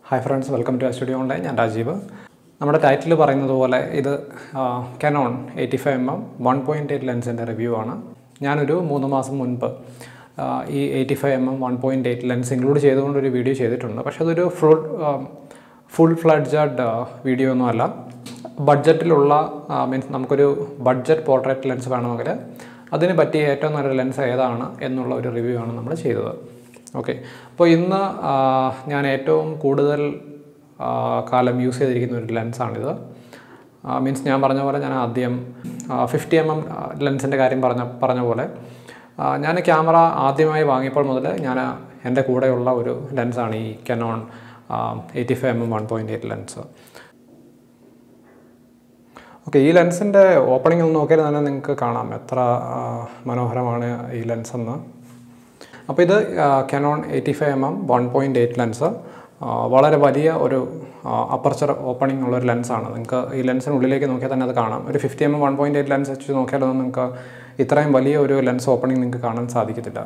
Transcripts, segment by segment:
hi friends welcome to studio online ഞാൻ രാജീവ് നമ്മുടെ title പറയുന്നത് പോലെ ഇത് Canon eighty five M M one point eight ലെൻസിൻ്റെ റിവ്യൂ ആണ് ഞാനൊരു മൂന്ന് മാസം മുൻപ് ആ, ഈ eighty five M M one point eight lens include ചെയ്തുകൊണ്ട് ഒരു വീഡിയോ ചെയ്തിട്ടുണ്ട് പക്ഷേ അതൊരു ഫുൾ ഫുൾ ഫ്ലഡ്ജഡ് വീഡിയോ ഒന്നുമല്ല ബഡ്ജറ്റിലുള്ള മീൻസ് നമുക്കൊരു ബഡ്ജറ്റ് പോർട്രേറ്റ് ലെൻസ് വേണമെങ്കിൽ അതിന് പറ്റിയ ഏറ്റവും നല്ലൊരു ലെൻസ് ഏതാണ് എന്നുള്ള ഒരു റിവ്യൂ ആണ് നമ്മൾ ചെയ്തത് ഓക്കെ അപ്പോൾ ഇന്ന് ആ, ഞാൻ ഏറ്റവും കൂടുതൽ ആ, കാലം യൂസ് ചെയ്തിരിക്കുന്ന ഒരു ലെൻസാണിത് മീൻസ് ഞാൻ പറഞ്ഞ പോലെ ഞാൻ ആദ്യം ഫിഫ്റ്റി എം എം ലെൻസിൻ്റെ കാര്യം പറഞ്ഞ പറഞ്ഞ പോലെ ആ, ഞാൻ ക്യാമറ ആദ്യമായി വാങ്ങിയപ്പോൾ മുതൽ ഞാൻ എൻ്റെ കൂടെയുള്ള ഒരു ലെൻസാണ് ഈ Canon eighty five M M one point eight lens okay ഈ ലെൻസിൻ്റെ ഓപ്പണിംഗ് ഒന്ന് നോക്കിയാൽ തന്നെ നിങ്ങൾക്ക് കാണാം എത്ര ആ, മനോഹരമാണ് ഈ ലെൻസ് എന്ന് അപ്പോൾ ഇത് Canon eighty five M M one point eight lens വളരെ വലിയ ഒരു അപ്പർച്ചർ ഓപ്പണിംഗ് ഉള്ള ഒരു ലെൻസാണ് നിങ്ങൾക്ക് ഈ ലെൻസിനുള്ളിലേക്ക് നോക്കിയാൽ തന്നെ അത് കാണാം ഒരു fifty M M one point eight lens വെച്ച് നോക്കിയാലൊന്നും നിങ്ങൾക്ക് ഇത്രയും വലിയ ഒരു ലെൻസ് ഓപ്പണിംഗ് നിങ്ങൾക്ക് കാണാൻ സാധിക്കത്തില്ല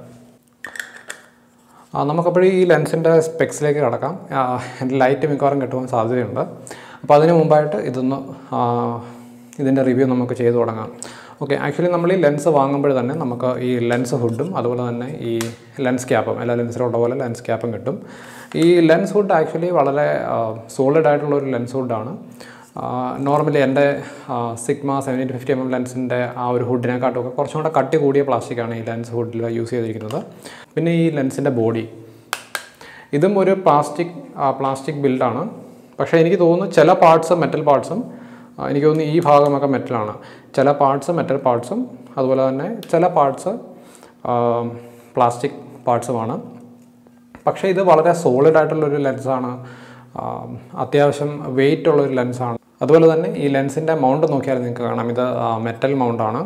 ആ, നമുക്കപ്പോഴും ഈ ലെൻസിൻ്റെ സ്പെക്സിലേക്ക് കടക്കാം ആ, എൻ്റെ ലൈറ്റ് മിക്കവാറും കിട്ടുവാൻ സാധ്യതയുണ്ട് അപ്പോൾ അതിന് മുമ്പായിട്ട് ഇതൊന്ന് ആ, ഇതിൻ്റെ റിവ്യൂ നമുക്ക് ചെയ്തു തുടങ്ങാം ഓക്കെ ആക്ച്വലി നമ്മൾ ഈ ലെൻസ് വാങ്ങുമ്പോൾ തന്നെ നമുക്ക് ഈ ലെൻസ് ഹുഡും അതുപോലെ തന്നെ ഈ ലെൻസ് ക്യാപ്പും എല്ലാ ലെൻസിലുള്ള പോലെ ലെൻസ് ക്യാപ്പും കിട്ടും ഈ ലെൻസ് ഹുഡ് ആക്ച്വലി വളരെ സോളിഡ് ആയിട്ടുള്ള ഒരു ലെൻസ് ഹുഡാണ് നോർമലി എൻ്റെ Sigma seventy two fifty M M ലെൻസിൻ്റെ ആ ഒരു ഹുഡിനെക്കാട്ടുമൊക്കെ കുറച്ചും കൂടെ കട്ടി കൂടിയ പ്ലാസ്റ്റിക്കാണ് ഈ ലെൻസ് ഹുഡിൽ യൂസ് ചെയ്തിരിക്കുന്നത് പിന്നെ ഈ ലെൻസിൻ്റെ ബോഡി ഇതും ഒരു പ്ലാസ്റ്റിക് പ്ലാസ്റ്റിക് ബിൽഡാണ് പക്ഷേ എനിക്ക് തോന്നുന്നു ചില പാർട്സ് മെറ്റൽ പാർട്സും എനിക്ക് തോന്നുന്നു ഈ ഭാഗമൊക്കെ മെറ്റലാണ് ചില പാർട്സ് മെറ്റൽ പാർട്സും അതുപോലെ തന്നെ ചില പാർട്സ് പ്ലാസ്റ്റിക് പാർട്സുമാണ് പക്ഷേ ഇത് വളരെ സോളിഡ് ആയിട്ടുള്ളൊരു ലെൻസാണ് അത്യാവശ്യം വെയിറ്റ് ഉള്ളൊരു ലെൻസാണ് അതുപോലെ തന്നെ ഈ ലെൻസിൻ്റെ മൗണ്ട് നോക്കിയാൽ നിങ്ങൾക്ക് കാണാം ഇത് മെറ്റൽ മൗണ്ടാണ്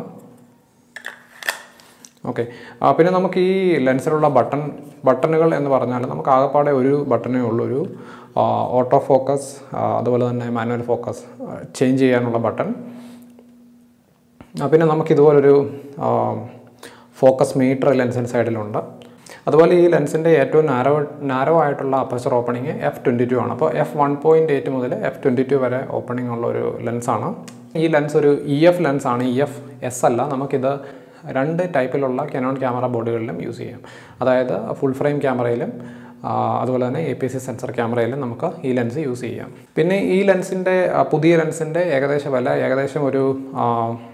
ഓക്കെ പിന്നെ നമുക്ക് ഈ ലെൻസിലുള്ള ബട്ടൺ ബട്ടണുകൾ എന്ന് പറഞ്ഞാൽ നമുക്ക് ആകെപ്പാടെ ഒരു ബട്ടണേ ഉള്ളൂ ഒരു ഓട്ടോ ഫോക്കസ് അതുപോലെ തന്നെ മാനുവൽ ഫോക്കസ് ചേഞ്ച് ചെയ്യാനുള്ള ബട്ടൺ പിന്നെ നമുക്ക് ഇതുപോലൊരു ഫോക്കസ് മീറ്റർ ലെൻസിൻ്റെ സൈഡിലുണ്ട് അതുപോലെ ഈ ലെൻസിൻ്റെ ഏറ്റവും നാരോ നാരോ ആയിട്ടുള്ള aperture opening F twenty two ആണ് അപ്പോൾ എഫ് വൺ പോയിൻറ്റ് എയ്റ്റ് മുതൽ എഫ് ട്വൻറ്റി ടു വരെ ഓപ്പണിംഗ് ഉള്ള ഒരു ലെൻസാണ് ഈ ലെൻസ് ഒരു ഇ എഫ് ലെൻസാണ് ഇ എഫ് എസ് അല്ല നമുക്കിത് രണ്ട് ടൈപ്പിലുള്ള കനോൺ ക്യാമറ ബോർഡുകളിലും യൂസ് ചെയ്യാം അതായത് ഫുൾ ഫ്രെയിം ക്യാമറയിലും ആ, അതുപോലെ തന്നെ എ പി സി സെൻസർ ക്യാമറയിലും നമുക്ക് ഈ ലെൻസ് യൂസ് ചെയ്യാം പിന്നെ ഈ ലെൻസിൻ്റെ ആ, പുതിയ ലെൻസിൻ്റെ ഏകദേശ വില ഏകദേശം ഒരു ആ,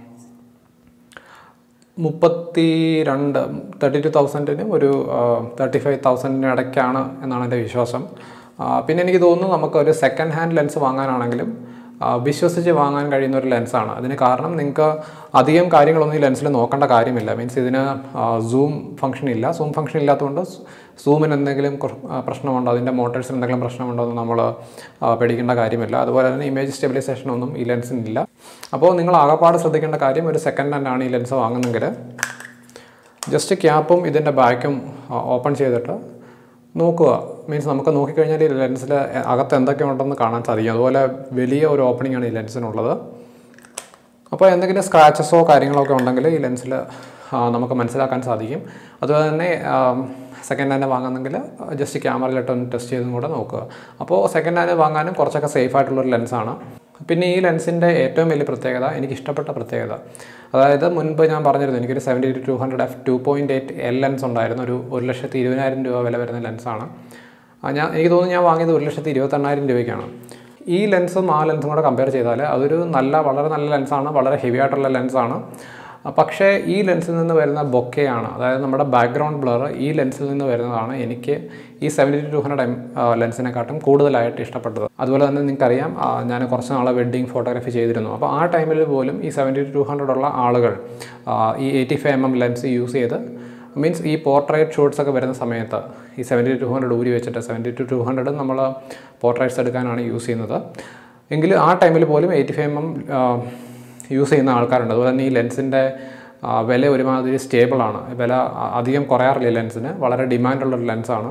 മുപ്പത്തി രണ്ട് തേർട്ടി ടു തൗസൻഡിനും ഒരു തേർട്ടി ഫൈവ് തൗസൻഡിന് ഇടയ്ക്കാണ് എന്നാണ് എൻ്റെ വിശ്വാസം ആ, പിന്നെ എനിക്ക് തോന്നുന്നു നമുക്ക് ഒരു സെക്കൻഡ് ഹാൻഡ് ലെൻസ് വാങ്ങാനാണെങ്കിലും ആ, വിശ്വസിച്ച് വാങ്ങാൻ കഴിയുന്ന ഒരു ലെൻസാണ് അതിന് കാരണം നിങ്ങൾക്ക് അധികം കാര്യങ്ങളൊന്നും ഈ ലെൻസിൽ നോക്കേണ്ട കാര്യമില്ല മീൻസ് ഇതിന് സൂം ഫംഗ്ഷൻ ഇല്ല സൂം ഫംഗ്ഷൻ ഇല്ലാത്തതുകൊണ്ട് സൂമിന് എന്തെങ്കിലും കുറ- ആ, പ്രശ്നമുണ്ടോ അതിൻ്റെ മോട്ടേഴ്സിന് എന്തെങ്കിലും പ്രശ്നമുണ്ടോ എന്ന് നമ്മൾ പേടിക്കേണ്ട കാര്യമില്ല അതുപോലെ തന്നെ ഇമേജ് സ്റ്റെബിലൈസേഷൻ ഒന്നും ഈ ലെൻസിനില്ല അപ്പോൾ നിങ്ങൾ ആകപ്പാട് ശ്രദ്ധിക്കേണ്ട കാര്യം ഒരു സെക്കൻഡ് ഹാൻഡ് ആണ് ഈ ലെൻസ് വാങ്ങുന്നെങ്കിൽ ജസ്റ്റ് ക്യാപ്പും ഇതിൻ്റെ ബാക്കും ഓപ്പൺ ചെയ്തിട്ട് നോക്കുക മീൻസ് നമുക്ക് നോക്കിക്കഴിഞ്ഞാൽ ഈ ലെൻസിൽ അകത്ത് എന്തൊക്കെ ഉണ്ടെന്ന് കാണാൻ സാധിക്കും അതുപോലെ വലിയ ഒരു ഓപ്പണിംഗ് ആണ് ഈ ലെൻസിനുള്ളത് അപ്പോൾ എന്തെങ്കിലും സ്ക്രാച്ചസോ കാര്യങ്ങളോ ഒക്കെ ഉണ്ടെങ്കിൽ ഈ ലെൻസിൽ നമുക്ക് മനസ്സിലാക്കാൻ സാധിക്കും അതുപോലെ തന്നെ സെക്കൻഡ് ഹാൻഡ് വാങ്ങുന്നെങ്കിൽ ജസ്റ്റ് ക്യാമറയിലിട്ട് ഒന്ന് ടെസ്റ്റ് ചെയ്തും കൂടെ നോക്കുക അപ്പോൾ സെക്കൻഡ് ഹാൻഡ് വാങ്ങാനും കുറച്ചൊക്കെ സേഫ് ആയിട്ടുള്ളൊരു ലെൻസാണ് പിന്നെ ഈ ലെൻസിൻ്റെ ഏറ്റവും വലിയ പ്രത്യേകത എനിക്ക് ഇഷ്ടപ്പെട്ട പ്രത്യേകത അതായത് മുൻപ് ഞാൻ പറഞ്ഞിരുന്നു എനിക്കൊരു seventy to two hundred F two point eight L lens ഉണ്ടായിരുന്നു ഒരു ഒരു ലക്ഷത്തി ഇരുപതിനായിരം രൂപ വില വരുന്ന ലെൻസാണ് ആ, ഞാൻ എനിക്ക് തോന്നുന്നു ഞാൻ വാങ്ങിയത് ഒരു ലക്ഷത്തി ഇരുപത്തെണ്ണായിരം രൂപയ്ക്കാണ് ഈ ലെൻസും ആ ലെൻസും കൂടെ കമ്പയർ ചെയ്താൽ അതൊരു നല്ല വളരെ നല്ല ലെൻസാണ് വളരെ ഹെവി ആയിട്ടുള്ള ലെൻസാണ് ആ, പക്ഷേ ഈ ലെൻസിൽ നിന്ന് വരുന്ന ബൊക്കെയാണ് അതായത് നമ്മുടെ ബാക്ക്ഗ്രൗണ്ട് ബ്ലർ ഈ ലെൻസിൽ നിന്ന് വരുന്നതാണ് എനിക്ക് ഈ സെവൻറ്റി ടു ഹൺഡ്രഡ് എം ലെൻസിനെക്കാട്ടും കൂടുതലായിട്ട് ഇഷ്ടപ്പെട്ടത് അതുപോലെ തന്നെ നിങ്ങൾക്കറിയാം ആ, ഞാൻ കുറച്ച് നാളെ വെഡ്ഡിങ് ഫോട്ടോഗ്രാഫി ചെയ്തിരുന്നു അപ്പോൾ ആ ടൈമിൽ പോലും ഈ സെവൻറ്റി ടു ഹൺഡ്രഡ് ഉള്ള ആളുകൾ ആ, ഈ eighty five M M lens use ചെയ്ത് മീൻസ് ഈ പോർട്രേറ്റ് ഷോട്ട്സ് ഒക്കെ വരുന്ന സമയത്ത് ഈ സെവൻറ്റി ടു ഹൺഡ്രഡ് ഊരി വെച്ചിട്ട് സെവൻറ്റി ടു ടു ഹൺഡ്രഡ് നമ്മൾ പോർട്രേറ്റ്സ് എടുക്കാനാണ് യൂസ് ചെയ്യുന്നത് എങ്കിൽ ആ ടൈമിൽ പോലും eighty five M M use ചെയ്യുന്ന ആൾക്കാരുണ്ട് അതുപോലെ തന്നെ ഈ ലെൻസിൻ്റെ വില ഒരുമാതിരി സ്റ്റേബിളാണ് വില അ- അധികം കുറയാറില്ല ഈ ലെൻസിന് വളരെ ഡിമാൻഡുള്ളൊരു ലെൻസാണ്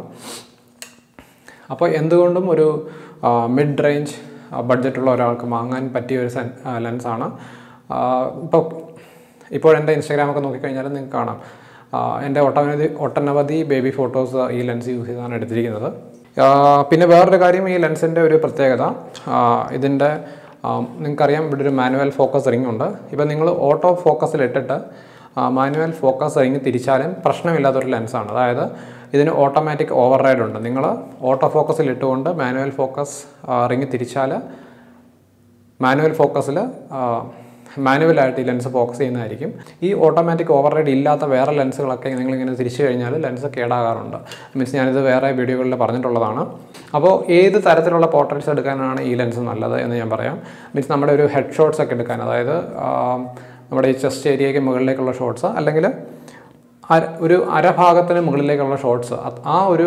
അപ്പോൾ എന്തുകൊണ്ടും ഒരു മിഡ് റേഞ്ച് ബഡ്ജറ്റുള്ള ഒരാൾക്ക് വാങ്ങാൻ പറ്റിയ ഒരു സെൻ ലെൻസാണ് ഇപ്പോൾ ഇപ്പോൾ എൻ്റെ ഇൻസ്റ്റാഗ്രാമൊക്കെ നോക്കിക്കഴിഞ്ഞാൽ നിങ്ങൾക്ക് കാണാം ആ, എൻ്റെ ഒട്ടനവധി ഒട്ടനവധി ബേബി ഫോട്ടോസ് ഈ ലെൻസ് യൂസ് ചെയ്താണ് എടുത്തിരിക്കുന്നത് ആ, പിന്നെ വേറൊരു കാര്യം ഈ ലെൻസിൻ്റെ ഒരു പ്രത്യേകത ആ, ഇതിൻ്റെ ആ, നിങ്ങൾക്കറിയാം ഇവിടെ ഒരു മാനുവൽ ഫോക്കസ് റിംഗ് ഉണ്ട് ഇപ്പം നിങ്ങൾ ഓട്ടോ ഫോക്കസിൽ ഇട്ടിട്ട് മാനുവൽ ഫോക്കസ് റിംഗ് തിരിച്ചാലും പ്രശ്നമില്ലാത്തൊരു ലെൻസാണ് അതായത് ഇതിന് ഓട്ടോമാറ്റിക് ഓവർ റൈഡ് ഉണ്ട് നിങ്ങൾ ഓട്ടോ ഫോക്കസിൽ ഇട്ടുകൊണ്ട് മാനുവൽ ഫോക്കസ് റിംഗ് തിരിച്ചാൽ മാനുവൽ ഫോക്കസിൽ മാനുവലായിട്ട് ഈ ലെൻസ് ഫോക്കസ് ചെയ്യുന്നതായിരിക്കും ഈ ഓട്ടോമാറ്റിക് ഓവർ റൈഡ് ഇല്ലാത്ത വേറെ ലെൻസുകളൊക്കെ നിങ്ങളിങ്ങനെ തിരിച്ചു കഴിഞ്ഞാൽ ലെൻസ് കേടാകാറുണ്ട് മീൻസ് ഞാനിത് വേറെ വീഡിയോകളിൽ പറഞ്ഞിട്ടുള്ളതാണ് അപ്പോൾ ഏത് തരത്തിലുള്ള പോർട്രേറ്റ്സ് എടുക്കാനാണ് ഈ ലെൻസ് നല്ലത് എന്ന് ഞാൻ പറയാം മീൻസ് നമ്മുടെ ഒരു ഹെഡ് ഷോട്ട്സ് ഒക്കെ എടുക്കാൻ അതായത് ആ, നമ്മുടെ ഈ ചെസ്റ്റ് ഏരിയയ്ക്ക് മുകളിലേക്കുള്ള ഷോട്ട്സ് അല്ലെങ്കിൽ അര- ഒരു അരഭാഗത്തിന് മുകളിലേക്കുള്ള ഷോട്ട്സ് ആ ഒരു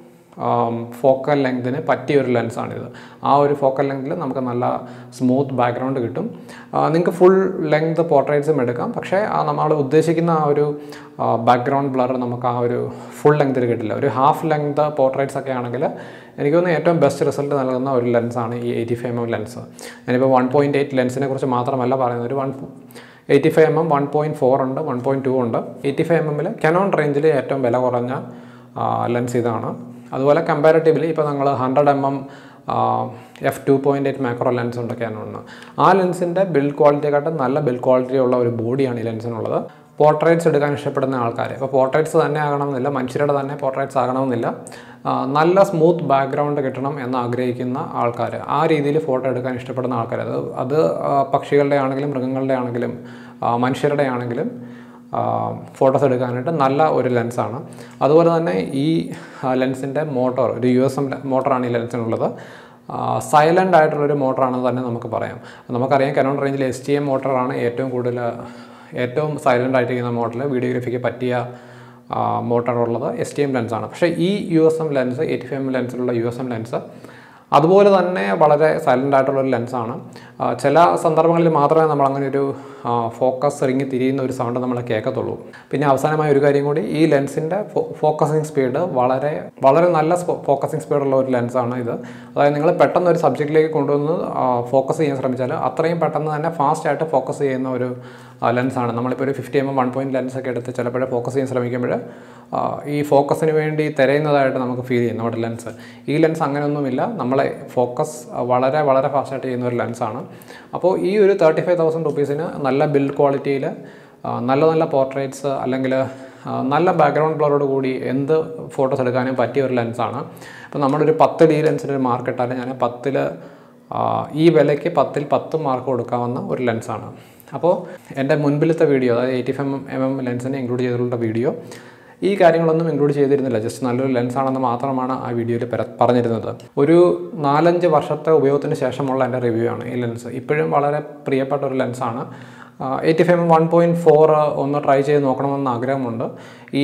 ഫോക്കൽ ലെങ്തിന് പറ്റിയ ഒരു ലെൻസാണിത് ആ ഒരു ഫോക്കൽ ലെങ്തിൽ നമുക്ക് നല്ല സ്മൂത്ത് ബാക്ക്ഗ്രൗണ്ട് കിട്ടും നിങ്ങൾക്ക് ഫുൾ ലെങ്ത് പോർട്രേറ്റ്സും എടുക്കാം പക്ഷേ ആ നമ്മൾ ഉദ്ദേശിക്കുന്ന ആ ഒരു ബാക്ക്ഗ്രൗണ്ട് ബ്ലർ നമുക്ക് ആ ഒരു ഫുൾ ലെങ്തിൽ കിട്ടില്ല ഒരു ഹാഫ് ലെങ്ത് പോർട്രേറ്റ്സ് ഒക്കെ ആണെങ്കിൽ എനിക്ക് തോന്നുന്നു ഏറ്റവും ബെസ്റ്റ് റിസൾട്ട് നൽകുന്ന ഒരു ലെൻസാണ് ഈ eighty five M M lens ഞാനിപ്പോൾ വൺ പോയിൻറ്റ് എയ്റ്റ് ലെൻസിനെ കുറിച്ച് മാത്രമല്ല പറയുന്നത് ഒരു one eighty five M M one point four ഉണ്ട് വൺ പോയിൻറ്റ് ടു ഉണ്ട് എയ്റ്റി ഫൈവ് എം എമ്മിൽ കനോൺ റേഞ്ചിൽ ഏറ്റവും വില കുറഞ്ഞ ലെൻസ് ഇതാണ് അതുപോലെ കമ്പാരിറ്റീവ്ലി ഇപ്പോൾ നിങ്ങൾ hundred M M F two point eight macro lens ഉണ്ട് ക്യാനോണിന് ആ ലെൻസിൻ്റെ ബിൽഡ് ക്വാളിറ്റിയെക്കാട്ടും നല്ല ബിൽഡ് ക്വാളിറ്റി ഉള്ള ഒരു ബോഡിയാണ് ഈ ലെൻസിനുള്ളത് പോർട്രേറ്റ്സ് എടുക്കാൻ ഇഷ്ടപ്പെടുന്ന ആൾക്കാർ ഇപ്പോൾ പോർട്രേറ്റ്സ് തന്നെ ആകണമെന്നില്ല മനുഷ്യരുടെ തന്നെ പോർട്രേറ്റ്സ് ആകണമെന്നില്ല ആ, നല്ല സ്മൂത്ത് ബാക്ക്ഗ്രൗണ്ട് കിട്ടണം എന്ന് ആഗ്രഹിക്കുന്ന ആൾക്കാർ ആ രീതിയിൽ ഫോട്ടോ എടുക്കാൻ ഇഷ്ടപ്പെടുന്ന ആൾക്കാർ അത് അത് ആ, പക്ഷികളുടെ ആണെങ്കിലും മൃഗങ്ങളുടെ ആണെങ്കിലും ആ, മനുഷ്യരുടെ ആണെങ്കിലും ഫോട്ടോസ് എടുക്കാനായിട്ട് നല്ല ഒരു ലെൻസാണ് അതുപോലെ തന്നെ ഈ ലെൻസിൻ്റെ മോട്ടോർ ഒരു യു എസ് എം മോട്ടറാണ് ഈ ലെൻസിനുള്ളത് സൈലൻ്റ് ആയിട്ടുള്ളൊരു മോട്ടറാണെന്ന് തന്നെ നമുക്ക് പറയാം നമുക്കറിയാം കനോൺ റേഞ്ചിൽ എസ് ടി എം മോട്ടറാണ് ഏറ്റവും കൂടുതൽ ഏറ്റവും സൈലൻ്റ് ആയിട്ടിരിക്കുന്ന മോഡൽ വീഡിയോഗ്രാഫിക്ക് പറ്റിയ മോട്ടർ ഉള്ളത് എസ് ടി എം ലെൻസാണ് പക്ഷേ ഈ U S M lens eighty five M ലെൻസിലുള്ള യു എസ് എം ലെൻസ് അതുപോലെ തന്നെ വളരെ സൈലൻ്റ് ആയിട്ടുള്ള ഒരു ലെൻസാണ് ആ, ചില സന്ദർഭങ്ങളിൽ മാത്രമേ നമ്മൾ അങ്ങനെ ഒരു ഫോക്കസ് ഇറങ്ങി തിരിയുന്ന ഒരു സൗണ്ട് നമ്മൾ കേൾക്കത്തുള്ളൂ പിന്നെ അവസാനമായ ഒരു കാര്യം കൂടി ഈ ലെൻസിൻ്റെ ഫോക്കസിങ് സ്പീഡ് വളരെ വളരെ നല്ല ഫോക്കസിങ് സ്പീഡുള്ള ഒരു ലെൻസാണ് ഇത് അതായത് നിങ്ങൾ പെട്ടെന്ന് ഒരു സബ്ജക്റ്റിലേക്ക് കൊണ്ടുവന്ന് ഫോക്കസ് ചെയ്യാൻ ശ്രമിച്ചാൽ അത്രയും പെട്ടെന്ന് തന്നെ ഫാസ്റ്റ് ആയിട്ട് ഫോക്കസ് ചെയ്യുന്ന ഒരു ലെൻസാണ് നമ്മളിപ്പോൾ ഒരു fifty M M one point lens ഒക്കെ എടുത്ത് ചിലപ്പോൾ ഫോക്കസ് ചെയ്യാൻ ശ്രമിക്കുമ്പോൾ ആ, ഈ ഫോക്കസിന് വേണ്ടി തിരയുന്നതായിട്ട് നമുക്ക് ഫീൽ ചെയ്യും നമ്മുടെ ലെൻസ് ഈ ലെൻസ് അങ്ങനെയൊന്നുമില്ല നമ്മളെ ഫോക്കസ് വളരെ വളരെ ഫാസ്റ്റായിട്ട് ചെയ്യുന്ന ഒരു ലെൻസാണ് അപ്പോൾ ഈ ഒരു തേർട്ടി ഫൈവ് തൗസൻഡ് റുപ്പീസിന് നല്ല ബിൽഡ് ക്വാളിറ്റിയിൽ നല്ല നല്ല പോർട്രേറ്റ്സ് അല്ലെങ്കിൽ ആ, നല്ല ബാക്ക്ഗ്രൗണ്ട് ബ്ലറോട് കൂടി എന്ത് ഫോട്ടോസ് എടുക്കാനും പറ്റിയ ഒരു ലെൻസാണ് അപ്പോൾ നമ്മുടെ ഒരു പത്ത് ഡി ലെൻസിന് ഒരു മാർക്ക് ഇട്ടാൽ ഞാൻ പത്തിൽ ഈ വിലയ്ക്ക് പത്തിൽ പത്ത് മാർക്ക് കൊടുക്കാവുന്ന ഒരു ലെൻസാണ് അപ്പോൾ എൻ്റെ മുൻപിലത്തെ വീഡിയോ അതായത് എയ്റ്റി ഫൈവ് എം എം ലെൻസിനെ ഇൻക്ലൂഡ് ചെയ്തിട്ടുള്ള വീഡിയോ ഈ കാര്യങ്ങളൊന്നും ഇൻക്ലൂഡ് ചെയ്തിരുന്നില്ല ജസ്റ്റ് നല്ലൊരു ലെൻസാണെന്ന് മാത്രമാണ് ആ വീഡിയോയിൽ പറഞ്ഞിരുന്നത് ഒരു നാലഞ്ച് വർഷത്തെ ഉപയോഗത്തിന് ശേഷമുള്ള എൻ്റെ റിവ്യൂ ആണ് ഈ ലെൻസ് ഇപ്പോഴും വളരെ പ്രിയപ്പെട്ട ഒരു ലെൻസാണ് eighty five one point four ഒന്ന് ട്രൈ ചെയ്ത് നോക്കണമെന്ന് ആഗ്രഹമുണ്ട് ഈ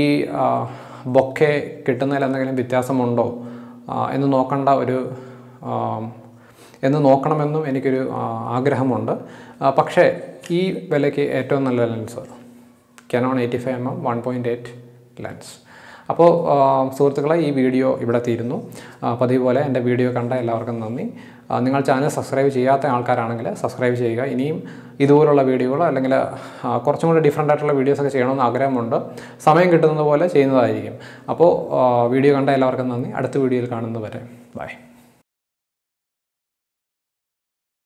ബൊക്കെ കിട്ടുന്നതിൽ എന്തെങ്കിലും വ്യത്യാസമുണ്ടോ ആ, എന്ന് നോക്കേണ്ട ഒരു ആ, എന്ന് നോക്കണമെന്നും എനിക്കൊരു ആ, ആഗ്രഹമുണ്ട് ആ, പക്ഷേ ഈ വിലയ്ക്ക് ഏറ്റവും നല്ല lens Canon eighty five M M one point eight lens അപ്പോൾ ആ, സുഹൃത്തുക്കളെ ഈ വീഡിയോ ഇവിടെ തീരുന്നു ആ, പതിവ് പോലെ എൻ്റെ വീഡിയോ കണ്ട എല്ലാവർക്കും നന്ദി ആ, നിങ്ങൾ ചാനൽ സബ്സ്ക്രൈബ് ചെയ്യാത്ത ആൾക്കാരാണെങ്കിൽ സബ്സ്ക്രൈബ് ചെയ്യുക ഇനിയും ഇതുപോലുള്ള വീഡിയോകൾ അല്ലെങ്കിൽ ആ, കുറച്ചും കൂടി ഡിഫറെൻ്റ് ആയിട്ടുള്ള വീഡിയോസൊക്കെ ചെയ്യണമെന്ന് ആഗ്രഹമുണ്ട് സമയം കിട്ടുന്നത് പോലെ ചെയ്യുന്നതായിരിക്കും അപ്പോൾ ആ, വീഡിയോ കണ്ട എല്ലാവർക്കും നന്ദി അടുത്ത വീഡിയോയിൽ കാണുന്നത് വരെ ബൈ